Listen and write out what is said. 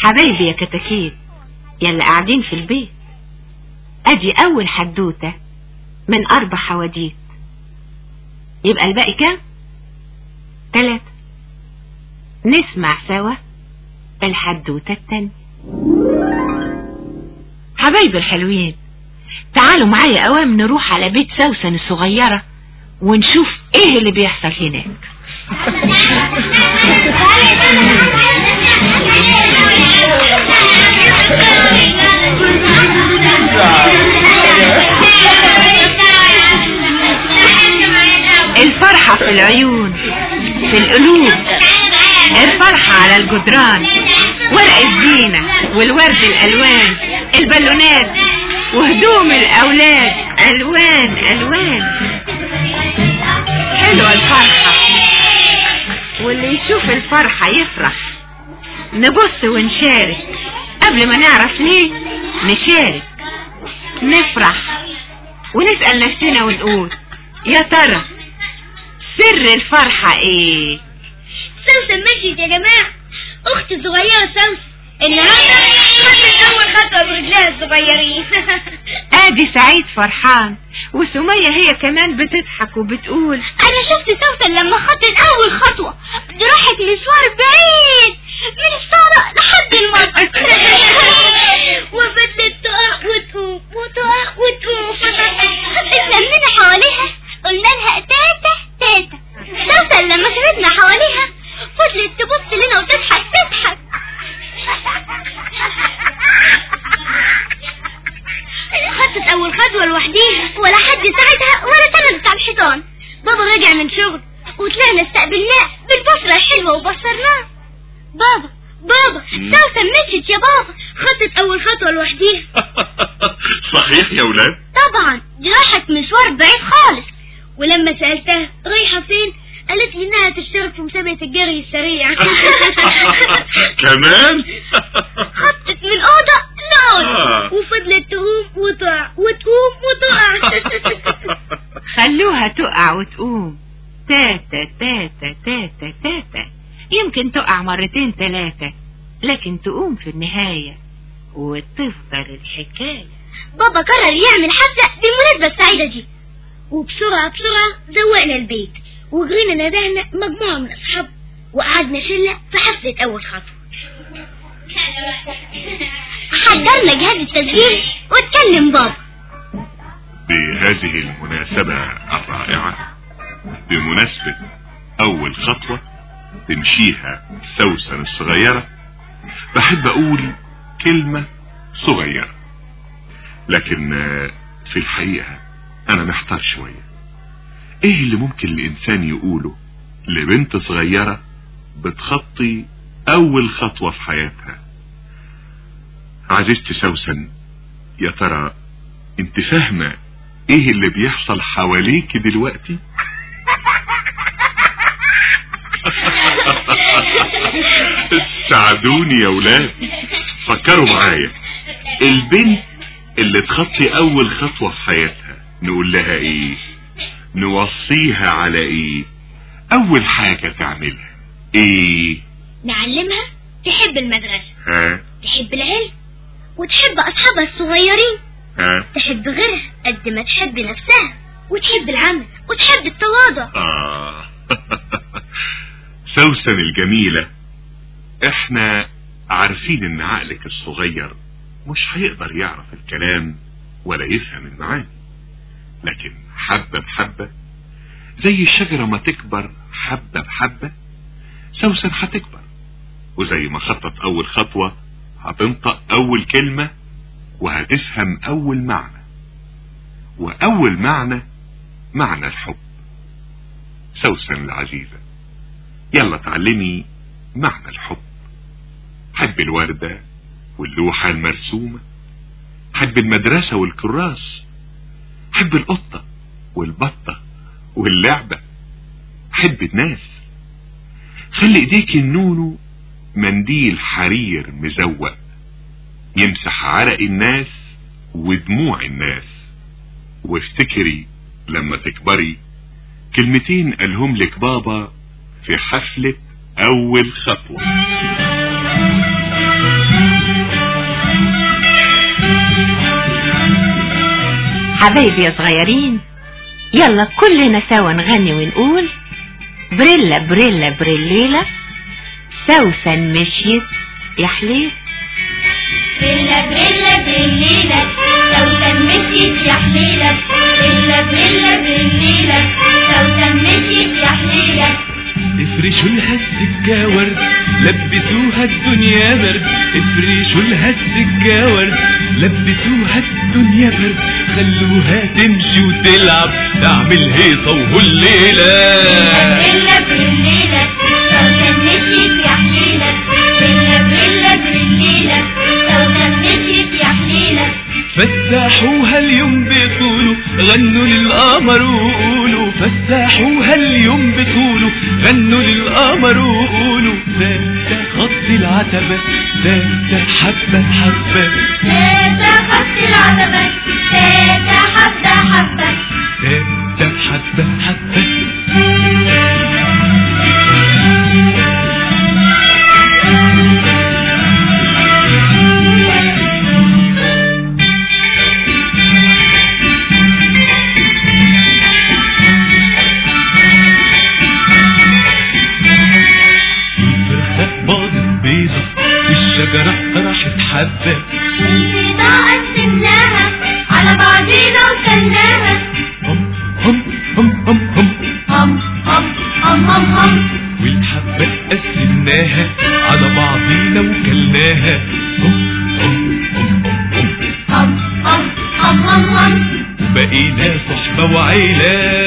حبايبي يا كتاكيت يلا قاعدين في البيت ادي اول حدوتة من اربع حواديت يبقى الباقي كام تلاتة نسمع سوا الحدوتة التانية حبايبي الحلوين تعالوا معايا اوام نروح على بيت سوسن الصغيرة ونشوف ايه اللي بيحصل هناك الفرحة في العيون في القلوب الفرحة على الجدران ورق الزينة والورد الألوان البالونات وهدوم الأولاد ألوان ألوان حلوة الفرحة واللي يشوف الفرحة يفرح نبص ونشارك قبل ما نعرف ليه نشارك نفرح ونسأل نفسنا ونقول يا ترى سر الفرحة ايه سوسن مشيت يا جماعة اختي الصغيرة سوسن النهاردة خدت اول خطوة برجلها الصغيرين ادي سعيد فرحان وسمية هي كمان بتضحك وبتقول انا شفت سوسن لما خدت اول خطوة دي راحت مشوار بعيد من الصالة لحد المسجد وفضلت تقع وتقوم وتقع وتقوم اتلمينا حواليها قلنا لها تاتا تاتا سوسن لما شافتنا حواليها فضلت تبص لنا وتضحك تضحك خدت اول خطوه لوحديها ولا حد ساعدها ولا تمدت على الحيطان بابا رجع من شغل وطلعنا استقبلناه بالبصره الحلوه وبصرناه بابا بابا سوسن مشيت يا بابا خدت اول خطوه لوحديها صحيح يا ولاد طبعا دي راحت مشوار بعيد خالص ولما سألتها رايحة فين قالت لي انها تشترك في مسابقة الجري السريع كمان خطت من أوضة لأوضة آه. وفضلت تقوم وتقع وتقوم وتقع خلوها تقع وتقوم تاتا تاتا تاتا تاتا يمكن تقع مرتين تلاتة لكن تقوم في النهاية وتفضل الحكاية بابا قرر يعمل حفلة بالمناسبة السعيدة دي وبسرعة بسرعة زوقنا البيت وجرينا ندهنا مجموعة من أصحاب وقعدنا شلة في حفلة أول خطوة حضرنا جهاز التسجيل واتكلم بابا بهذه المناسبة الرائعة بمناسبة أول خطوة تمشيها سوسن الصغيرة بحب أقول كلمة صغيرة لكن آه، في الحقيقة أنا محتار شوية إيه اللي ممكن الإنسان يقوله لبنت صغيرة بتخطي أول خطوة في حياتها عزيزتي سوسن يا ترى انت فاهمة ايه اللي بيحصل حواليك دلوقتي ساعدوني يا ولاد فكروا معايا البنت اللي تخطي اول خطوة في حياتها نقول لها ايه نوصيها على ايه اول حاجة تعملها ايه نعلمها تحب المدرسة ها تحب العلم وتحب أصحابها الصغيرين ها تحب غيرها قد ما تحب نفسها وتحب العمل وتحب التواضع آه سوسن الجميلة احنا عارفين ان عقلك الصغير مش هيقدر يعرف الكلام ولا يفهم المعاني لكن حبة بحبة زي الشجرة ما تكبر حبة بحبة سوسن هتكبر وزي ما خطت اول خطوة هتنطق اول كلمة وهتفهم اول معنى واول معنى معنى الحب سوسن العزيزة يلا تعلمي معنى الحب حب الوردة واللوحة المرسومة حب المدرسة والكراس حب القطة والبطة واللعبة حب الناس خلي ايديك النونو منديل حرير مزوق يمسح عرق الناس ودموع الناس وافتكري لما تكبري كلمتين قالهم لك بابا في حفلة اول خطوة حبايبي يا صغيرين يلا كلنا سوا نغني ونقول بريلا بريلا بريليلا سوسن مشيت يا حليل بريلا بريلا بريليلا سوسن مشيت يا حليلة بريلا بريلا بريليلا سوسن مشيت يا حليلة افرشوا لها السكة ورد لبسوها الدنيا برد افرشوا لها السكة ورد لبسوها الدنيا برد خلوها تمشي وتلعب تعمل هيصة وهالليلة بريلا بريليلا سوسن مشيت يا حليلة بريلا بريلا بريليلا سوسن مشيت يا حليلة فسحوها اليوم بطوله غنوا للقمر وقولوا فسحوها اليوم بطوله غنوا للقمر وقولوا ذات خط العتبة ذات حبة حبة تاتا خط العتبة تاتا حبة حبة ذات حبة حبة الفرخة باضت بيضة الشجرة راحت حبة البيضة قسمناها على بعضينا وكلناها هم هم هم هم هم هم هم هم هم هم والحبة قسمناها على بعضينا وكلناها هم هم هم هم هم هم هم هم هم هم وبقينا صحبة وعيلة